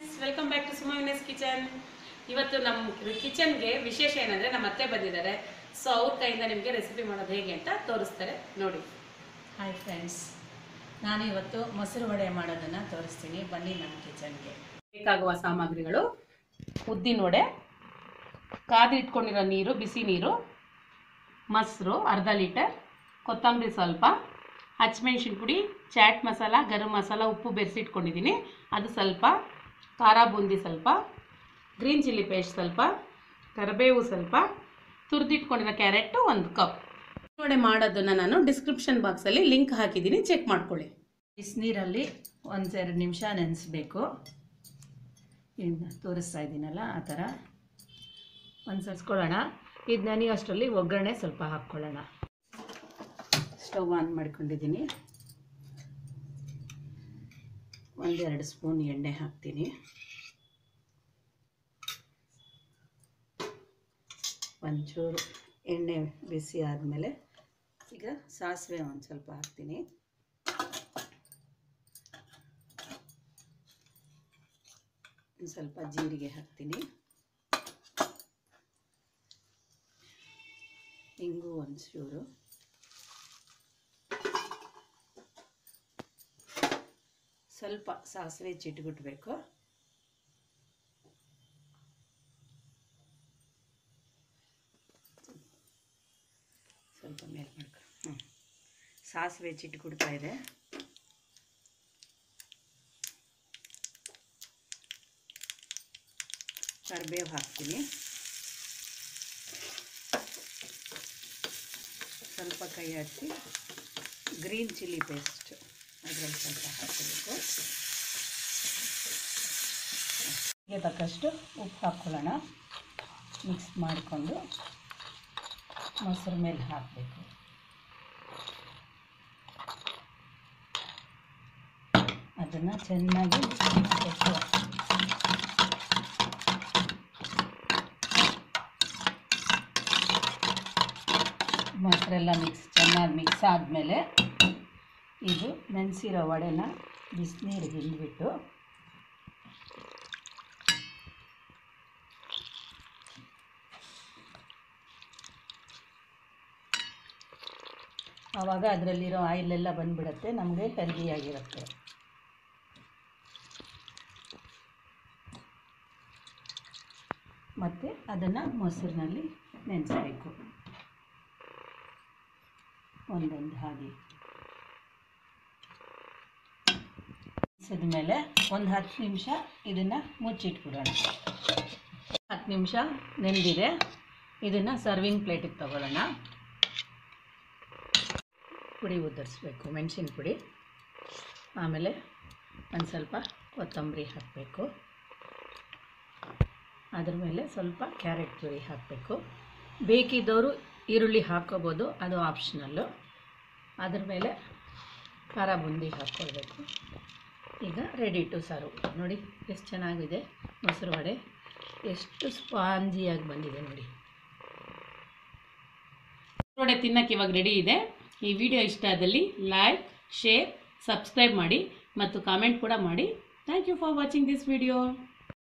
welcome back to ಸುಮವಿನಸ್ kitchen ಇವತ್ತು ನಮ್ಮ ಕಿಚನ್ಗೆ ವಿಶೇಷ ಏನಂದ್ರೆ ನಮ್ಮ ಅತ್ತೆ ಬಂದಿದ್ದಾರೆ ಸೊ ಅವ್ರ ಕೈಯಿಂದ ನಿಮಗೆ ರೆಸಿಪಿ ಮಾಡೋದು ಹೇಗೆ ಅಂತ ತೋರಿಸ್ತಾರೆ ನೋಡಿ ಹಾಯ್ ಫ್ರೆಂಡ್ಸ್ ನಾನು ಇವತ್ತು ಮೊಸರು ವಡೆ ಮಾಡೋದನ್ನು ತೋರಿಸ್ತೀನಿ ಬನ್ನಿ ನಮ್ಮ ಕಿಚನ್ಗೆ ಬೇಕಾಗುವ ಸಾಮಗ್ರಿಗಳು ಉದ್ದಿನ ವಡೆ ಕಾದು ಇಟ್ಕೊಂಡಿರೋ ನೀರು ಬಿಸಿ ನೀರು ಮೊಸರು ಅರ್ಧ ಲೀಟರ್ ಕೊತ್ತಂಬರಿ ಸ್ವಲ್ಪ ಹಸಿಮೆಣ್ಸಿನ ಪುಡಿ ಚಾಟ್ ಮಸಾಲ ಗರಂ ಮಸಾಲ ಉಪ್ಪು ಬೆರೆಸಿಟ್ಕೊಂಡಿದ್ದೀನಿ ಅದು ಸ್ವಲ್ಪ ಖಾರ ಬೂಂದಿ ಸ್ವಲ್ಪ ಗ್ರೀನ್ ಚಿಲ್ಲಿ ಪೇಸ್ಟ್ ಸ್ವಲ್ಪ ಕರಿಬೇವು ಸ್ವಲ್ಪ ತುರಿದಿಟ್ಕೊಂಡಿರೋ ಕ್ಯಾರೆಟು ಒಂದು ಕಪ್ ವಡೆ ಮಾಡೋದನ್ನು ನಾನು ಡಿಸ್ಕ್ರಿಪ್ಷನ್ ಬಾಕ್ಸಲ್ಲಿ ಲಿಂಕ್ ಹಾಕಿದ್ದೀನಿ ಚೆಕ್ ಮಾಡ್ಕೊಳ್ಳಿ ಬಿಸಿನೀರಲ್ಲಿ ಒಂದು ಎರಡು ನಿಮಿಷ ನೆನೆಸ್ಬೇಕು ಇನ್ನು ತೋರಿಸ್ತಾ ಇದ್ದೀನಲ್ಲ ಆ ಥರ ಒಂದು ಸರಿಸ್ಕೊಳ್ಳೋಣ ಇದು ನನಗೆ ಅಷ್ಟರಲ್ಲಿ ಒಗ್ಗರಣೆ ಸ್ವಲ್ಪ ಹಾಕ್ಕೊಳ್ಳೋಣ ಸ್ಟವ್ ಆನ್ ಮಾಡ್ಕೊಂಡಿದ್ದೀನಿ ಒಂದೆರಡು ಸ್ಪೂನ್ ಎಣ್ಣೆ ಹಾಕ್ತೀನಿ ಒಂಚೂರು ಎಣ್ಣೆ ಬಿಸಿ ಆದಮೇಲೆ ಈಗ ಸಾಸಿವೆ ಒಂದು ಸ್ವಲ್ಪ ಹಾಕ್ತೀನಿ ಒಂದು ಸ್ವಲ್ಪ ಜೀರಿಗೆ ಹಾಕ್ತೀನಿ ಹಿಂಗು ಒಂಚೂರು ಸ್ವಲ್ಪ ಸಾಸಿವೆ ಚಿಟ್ಬಿಟ್ಬೇಕು ಸ್ವಲ್ಪ ಮೇಲೆ ಮಾಡ್ಕೊ ಹ್ಞೂ ಸಾಸಿವೆ ಚಿಟ್ಬಿಡ್ತಾ ಇದೆ ಕರಿಬೇವು ಹಾಕ್ತೀನಿ ಸ್ವಲ್ಪ ಕೈ ಆಡಿಸಿ ಗ್ರೀನ್ ಚಿಲ್ಲಿ ಪೇಸ್ಟ್ ಅದರಲ್ಲಿ ಸ್ವಲ್ಪ ಹಾಕಬೇಕು ಹೀಗೆ ತಕ್ಕಷ್ಟು ಉಪ್ಪು ಹಾಕ್ಕೊಳ್ಳೋಣ ಮಿಕ್ಸ್ ಮಾಡಿಕೊಂಡು ಮೊಸರು ಮೇಲೆ ಹಾಕಬೇಕು ಅದನ್ನು ಚೆನ್ನಾಗಿ ತೆಗೆದು ಮೊಸರೆಲ್ಲ ಮಿಕ್ಸ್ ಚೆನ್ನಾಗಿ ಮಿಕ್ಸ್ ಆದಮೇಲೆ ಇದು ನೆನೆಸಿರೋ ವಡೆನ ಬಿಸಿನೀರಿಗೆ ಹಿಂಡ್ಬಿಟ್ಟು ಆವಾಗ ಅದರಲ್ಲಿರೋ ಆಯಿಲೆಲ್ಲ ಬಂದುಬಿಡುತ್ತೆ ನಮಗೆ ಹೆಲ್ದಿಯಾಗಿರುತ್ತೆ ಮತ್ತು ಅದನ್ನು ಮೊಸರಿನಲ್ಲಿ ನೆನೆಸಬೇಕು ಒಂದೊಂದು ಹಾಗೆ ಮೇಲೆ ಒಂದು ಹತ್ತು ನಿಮಿಷ ಇದನ್ನು ಮುಚ್ಚಿಟ್ಬಿಡೋಣ ಹತ್ತು ನಿಮಿಷ ನೆಂದಿದೆ ಇದನ್ನು ಸರ್ವಿಂಗ್ ಪ್ಲೇಟಿಗೆ ತಗೊಳ್ಳೋಣ ಪುಡಿ ಉದುರಿಸ್ಬೇಕು ಮೆಣಸಿನ ಪುಡಿ ಆಮೇಲೆ ಒಂದು ಸ್ವಲ್ಪ ಕೊತ್ತಂಬರಿ ಹಾಕಬೇಕು ಅದ್ರ ಮೇಲೆ ಸ್ವಲ್ಪ ಕ್ಯಾರೆಟ್ ತುರಿ ಹಾಕಬೇಕು ಬೇಕಿದ್ದವರು ಈರುಳ್ಳಿ ಹಾಕ್ಕೋಬೋದು ಅದು ಆಪ್ಷನಲ್ಲು ಅದ್ರ ಮೇಲೆ ಖಾರ ಬುಂದಿ ಹಾಕ್ಕೊಳ್ಬೇಕು ಈಗ ರೆಡಿ ಟು ಸರ್ವ್ ನೋಡಿ ಎಷ್ಟು ಚೆನ್ನಾಗಿದೆ ಮೊಸರು ವಡೆ ಎಷ್ಟು ಸ್ಪಾಂಜಿಯಾಗಿ ಬಂದಿದೆ ನೋಡಿ ವಡೆ ತಿನ್ನಕ್ಕೆ ಇವಾಗ ರೆಡಿ ಇದೆ ಈ ವಿಡಿಯೋ ಇಷ್ಟ ಆದಲ್ಲಿ ಲೈಕ್ ಶೇರ್ ಸಬ್ಸ್ಕ್ರೈಬ್ ಮಾಡಿ ಮತ್ತು ಕಾಮೆಂಟ್ ಕೂಡ ಮಾಡಿ thank you for watching this video